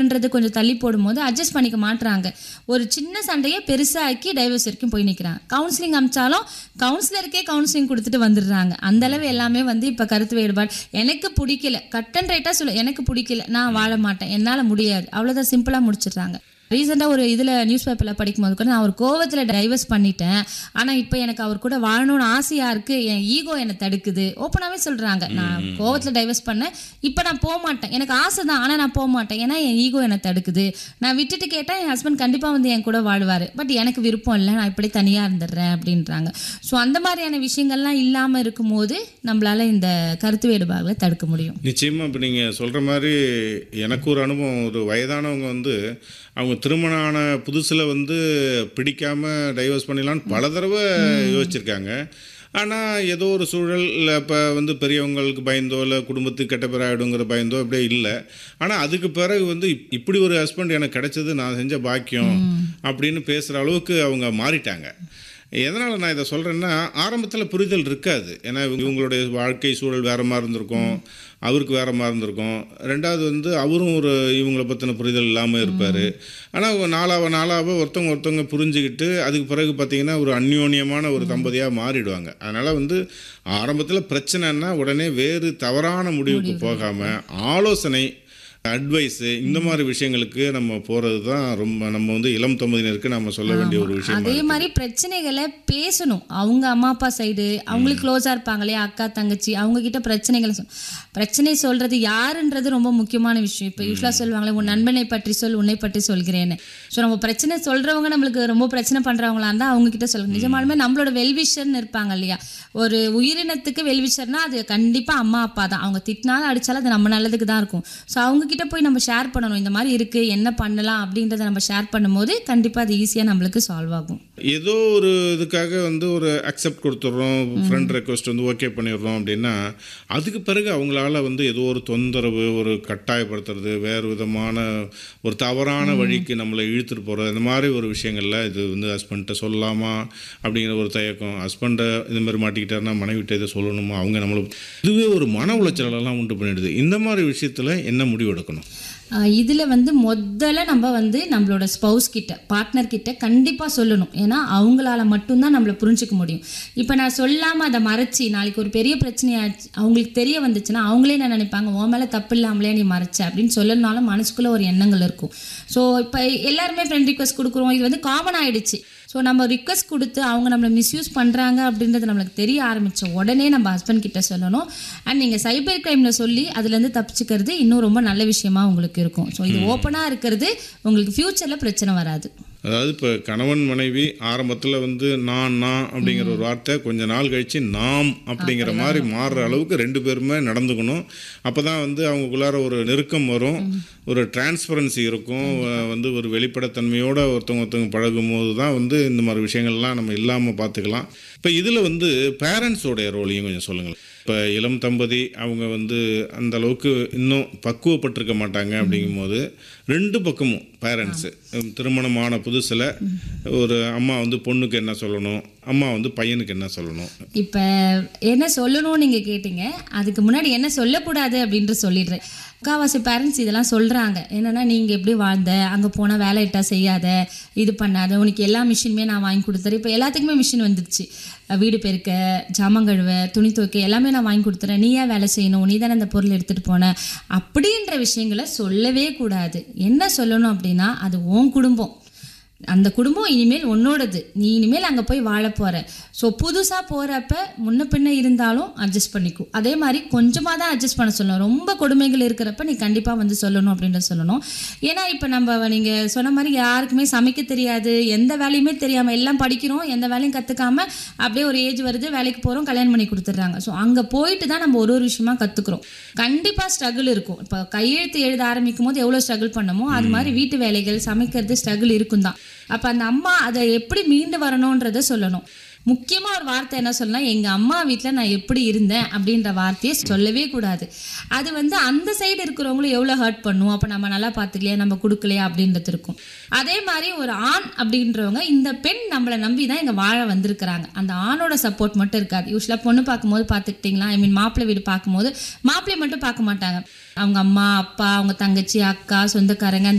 அப்படின்றது கொஞ்சம் தள்ளி போடும்போது அட்ஜஸ்ட் பண்ணிக்க மாட்றாங்க ஒரு சின்ன சண்டையை பெருசாக்கி டைவர்ஸ் வரைக்கும் போய் நிற்கிறாங்க கவுன்சிலிங் அமிச்சாலும் கவுன்சிலருக்கே கவுன்சிலிங் கொடுத்துட்டு வந்துடுறாங்க அந்த அளவு எல்லாமே வந்து இப்போ கருத்து வேறுபாடு எனக்கு பிடிக்கல கட் அண்ட் ரைட்டாக சொல்ல எனக்கு பிடிக்கல நான் வாழ மாட்டேன் என்னால் முடியாது அவ்வளோதான் சிம்பிளாக முடிச்சிடுறாங்க ரீசெண்டாக ஒரு இதில் நியூஸ் பேப்பரில் படிக்கும்போது கூட நான் ஒரு கோவத்தில் டைவர்ஸ் பண்ணிட்டேன் ஆனால் இப்போ எனக்கு அவர் கூட வாழணும்னு ஆசையாக இருக்குது என் ஈகோ என்னை தடுக்குது ஓப்பனாகவே சொல்கிறாங்க நான் கோவத்தில் டைவர்ஸ் பண்ணேன் இப்போ நான் போக மாட்டேன் எனக்கு ஆசை தான் ஆனால் நான் போக மாட்டேன் ஏன்னா என் ஈகோ என்னை தடுக்குது நான் விட்டுட்டு கேட்டால் என் ஹஸ்பண்ட் கண்டிப்பாக வந்து என் கூட வாழ்வார் பட் எனக்கு விருப்பம் இல்லை நான் இப்படி தனியாக இருந்துடுறேன் அப்படின்றாங்க ஸோ அந்த மாதிரியான விஷயங்கள்லாம் இல்லாமல் இருக்கும்போது நம்மளால இந்த கருத்து வேறுபாடுகளை தடுக்க முடியும் நிச்சயமாக இப்போ நீங்கள் சொல்கிற மாதிரி எனக்கு ஒரு அனுபவம் ஒரு வயதானவங்க வந்து அவங்க திருமணம் ஆன புதுசில் வந்து பிடிக்காமல் டைவர்ஸ் பண்ணிடலான்னு பல தடவை யோசிச்சிருக்காங்க ஆனால் ஏதோ ஒரு சூழல் இல்லை இப்போ வந்து பெரியவங்களுக்கு பயந்தோ இல்லை குடும்பத்துக்கு கெட்ட பேர் ஆகிடுங்கிற பயந்தோ அப்படியே இல்லை ஆனால் அதுக்கு பிறகு வந்து இப்- இப்படி ஒரு ஹஸ்பண்ட் எனக்கு கிடைச்சது நான் செஞ்ச பாக்கியம் அப்படின்னு பேசுகிற அளவுக்கு அவங்க மாறிட்டாங்க எதனால் நான் இதை சொல்கிறேன்னா ஆரம்பத்தில் புரிதல் இருக்காது ஏன்னா இவங்க- இவங்களுடைய வாழ்க்கை சூழல் வேறு மாதிரி இருந்திருக்கும் அவருக்கு வேறு மாதிரி இருந்திருக்கும் ரெண்டாவது வந்து அவரும் ஒரு இவங்களை பற்றின புரிதல் இல்லாமல் இருப்பார் ஆனால் நாளாவ நாளாவ ஒருத்தவங்க ஒருத்தவங்க புரிஞ்சுக்கிட்டு அதுக்கு பிறகு பார்த்தீங்கன்னா ஒரு அந்யோன்யமான ஒரு தம்பதியாக மாறிடுவாங்க அதனால் வந்து ஆரம்பத்தில் பிரச்சனைன்னா உடனே வேறு தவறான முடிவுக்கு போகாமல் ஆலோசனை அட்வைஸு இந்த மாதிரி விஷயங்களுக்கு நம்ம போகிறது தான் ரொம்ப நம்ம வந்து இளம் தம்பதியினருக்கு நம்ம சொல்ல வேண்டிய ஒரு விஷயம் அதே மாதிரி பிரச்சனைகளை பேசணும் அவங்க அம்மா அப்பா சைடு அவங்களுக்கு க்ளோஸாக இருப்பாங்க இல்லையா அக்கா தங்கச்சி அவங்க கிட்ட பிரச்சனைகளை சொல் பிரச்சனை சொல்றது யாருன்றது ரொம்ப முக்கியமான விஷயம் இப்போ யூஸ்வலாக சொல்லுவாங்களே உன் நண்பனை பற்றி சொல் உன்னை பற்றி சொல்கிறேன்னு ஸோ நம்ம பிரச்சனை சொல்றவங்க நம்மளுக்கு ரொம்ப பிரச்சனை பண்றவங்களா இருந்தால் அவங்க கிட்ட சொல்லுங்க நிஜமாலுமே நம்மளோட வெல்விஷர்னு இருப்பாங்க இல்லையா ஒரு உயிரினத்துக்கு வெல்விஷர்னா அது கண்டிப்பா அம்மா அப்பா தான் அவங்க திட்டினாலும் அடிச்சாலும் அது நம்ம நல்லதுக்கு தான் இருக்கும் ஸோ அவங்க கிட்ட போய் நம்ம ஷேர் பண்ணணும் இந்த மாதிரி இருக்கு என்ன பண்ணலாம் அப்படின்றத நம்ம ஷேர் பண்ணும்போது கண்டிப்பா அது ஈஸியா நம்மளுக்கு சால்வ் ஆகும் ஏதோ ஒரு இதுக்காக வந்து ஒரு அக்செப்ட் கொடுத்துட்றோம் ஃப்ரெண்ட் ரெக்வஸ்ட் வந்து ஓகே பண்ணிடுறோம் அப்படின்னா அதுக்கு பிறகு அவங்களால வந்து ஏதோ ஒரு தொந்தரவு ஒரு கட்டாயப்படுத்துறது வேறு விதமான ஒரு தவறான வழிக்கு நம்மளை இழுத்துட்டு போகிறது இந்த மாதிரி ஒரு விஷயங்கள்ல இது வந்து ஹஸ்பண்ட்டை சொல்லலாமா அப்படிங்கிற ஒரு தயக்கம் ஹஸ்பண்டை இது மாதிரி மாட்டிக்கிட்டாருன்னா மனைவிட்ட இதை சொல்லணுமா அவங்க நம்மளை இதுவே ஒரு மன உளைச்சலெல்லாம் உண்டு பண்ணிடுது இந்த மாதிரி விஷயத்தில் என்ன முடிவு எடுக்கணும் ஆஹ் இதுல வந்து முதல்ல நம்ம வந்து நம்மளோட ஸ்பௌஸ் கிட்ட பார்ட்னர் கிட்ட கண்டிப்பா சொல்லணும் ஏன்னா அவங்களால மட்டும்தான் நம்மளை புரிஞ்சுக்க முடியும் இப்போ நான் சொல்லாம அதை மறைச்சி நாளைக்கு ஒரு பெரிய பிரச்சனையாச்சு அவங்களுக்கு தெரிய வந்துச்சுன்னா அவங்களே என்ன நினைப்பாங்க உன் மேல தப்பு இல்லாமலே நீ மறைச்ச அப்படின்னு சொல்லணும்னாலும் மனசுக்குள்ள ஒரு எண்ணங்கள் இருக்கும் ஸோ இப்போ எல்லாருமே ஃப்ரெண்ட் ரிக்வஸ்ட் கொடுக்குறோம் இது வந்து காமன் ஆயிடுச்சு ஸோ நம்ம ரிக்வஸ்ட் கொடுத்து அவங்க நம்மளை மிஸ்யூஸ் பண்ணுறாங்க அப்படின்றது நம்மளுக்கு தெரிய ஆரம்பித்த உடனே நம்ம ஹஸ்பண்ட் கிட்ட சொல்லணும் அண்ட் நீங்கள் சைபர் கிரைமில் சொல்லி அதுலேருந்து தப்பிச்சுக்கிறது இன்னும் ரொம்ப நல்ல விஷயமா உங்களுக்கு இருக்கும் ஸோ இது ஓப்பனாக இருக்கிறது உங்களுக்கு ஃப்யூச்சரில் பிரச்சனை வராது அதாவது இப்போ கணவன் மனைவி ஆரம்பத்தில் வந்து நான் நான் அப்படிங்கிற ஒரு வார்த்தை கொஞ்ச நாள் கழித்து நாம் அப்படிங்கிற மாதிரி மாறுற அளவுக்கு ரெண்டு பேருமே நடந்துக்கணும் அப்போ தான் வந்து அவங்களுக்குள்ளார ஒரு நெருக்கம் வரும் ஒரு டிரான்ஸ்பரன்சி இருக்கும் அஹ் வந்து ஒரு வெளிப்படைத்தன்மையோட ஒருத்தவங்க ஒருத்தவங்க பழகும் போது தான் வந்து இந்த மாதிரி விஷயங்கள்லாம் நம்ம இல்லாமல் பார்த்துக்கலாம் இப்போ இதில் வந்து பேரண்ட்ஸோடைய ரோலையும் கொஞ்சம் சொல்லுங்கள் இப்போ இளம் தம்பதி அவங்க வந்து அந்த அளவுக்கு இன்னும் பக்குவப்பட்டிருக்க மாட்டாங்க அப்படிங்கும்போது ரெண்டு பக்கமும் பேரண்ட்ஸு திருமணமான புதுசில் ஒரு அம்மா வந்து பொண்ணுக்கு என்ன சொல்லணும் அம்மா வந்து பையனுக்கு என்ன சொல்லணும் இப்போ என்ன சொல்லணும்னு நீங்கள் கேட்டீங்க அதுக்கு முன்னாடி என்ன சொல்லக்கூடாது அப்படின்ட்டு சொல்லிடுறேன் முக்கால்வாசி பேரண்ட்ஸ் இதெல்லாம் சொல்கிறாங்க என்னென்னா நீங்கள் எப்படி வாழ்ந்த அங்கே போனால் வேலை இட்டா செய்யாத இது பண்ணாத உனக்கு எல்லா மிஷினுமே நான் வாங்கி கொடுத்துறேன் இப்போ எல்லாத்துக்குமே மிஷின் வந்துருச்சு அஹ் வீடு பெருக்க ஜாமான் கழுவ துணி துவைக்க எல்லாமே நான் வாங்கி கொடுத்துறேன் நீ ஏன் வேலை செய்யணும் நீ தானே அந்த பொருள் எடுத்துகிட்டு போன அப்படின்ற விஷயங்களை சொல்லவே கூடாது என்ன சொல்லணும் அப்படின்னா அது உன் குடும்பம் அந்த குடும்பம் இனிமேல் உன்னோடது நீ இனிமேல் அங்கே போய் வாழ போற ஸோ புதுசாக போகிறப்ப முன்ன பின்ன இருந்தாலும் அட்ஜஸ்ட் பண்ணிக்கும் அதே மாதிரி கொஞ்சமாக தான் அட்ஜஸ்ட் பண்ண சொல்லணும் ரொம்ப கொடுமைகள் இருக்கிறப்ப நீ கண்டிப்பாக வந்து சொல்லணும் அப்படின்றத சொல்லணும் ஏன்னா இப்போ நம்ம நீங்கள் சொன்ன மாதிரி யாருக்குமே சமைக்க தெரியாது எந்த வேலையுமே தெரியாமல் எல்லாம் படிக்கிறோம் எந்த வேலையும் கற்றுக்காம அப்படியே ஒரு ஏஜ் வருது வேலைக்கு போகிறோம் கல்யாணம் பண்ணி கொடுத்துட்றாங்க ஸோ அங்கே போயிட்டு தான் நம்ம ஒரு ஒரு விஷயமா கற்றுக்குறோம் கண்டிப்பாக ஸ்ட்ரகிள் இருக்கும் இப்போ கையெழுத்து எழுத ஆரம்பிக்கும் போது எவ்வளோ ஸ்ட்ரகிள் பண்ணமோ அது மாதிரி வீட்டு வேலைகள் சமைக்கிறது ஸ்ட்ரகிள் இருக்கும் தான் அப்போ அந்த அம்மா அதை எப்படி மீண்டு வரணுன்றதை சொல்லணும் முக்கியமாக ஒரு வார்த்தை என்ன சொல்லலாம் எங்கள் அம்மா வீட்டில் நான் எப்படி இருந்தேன் அப்படின்ற வார்த்தையை சொல்லவே கூடாது அது வந்து அந்த சைடு இருக்கிறவங்களும் எவ்வளோ ஹர்ட் பண்ணும் அப்போ நம்ம நல்லா பார்த்துக்கலையா நம்ம கொடுக்கலையா அப்படின்றது இருக்கும் அதே மாதிரி ஒரு ஆண் அப்படின்றவங்க இந்த பெண் நம்மளை நம்பி தான் இங்கே வாழ வந்திருக்கிறாங்க அந்த ஆணோட சப்போர்ட் மட்டும் இருக்காது யூஸ்வலாக பொண்ணு பார்க்கும்போது பார்த்துக்கிட்டிங்களா ஐ மீன் மாப்பிள்ளை வீடு பார்க்கும்போது மாப்பிள்ளை மட்டும் பார்க்க மாட்டாங்க அவங்க அம்மா அப்பா அவங்க தங்கச்சி அக்கா சொந்தக்காரங்க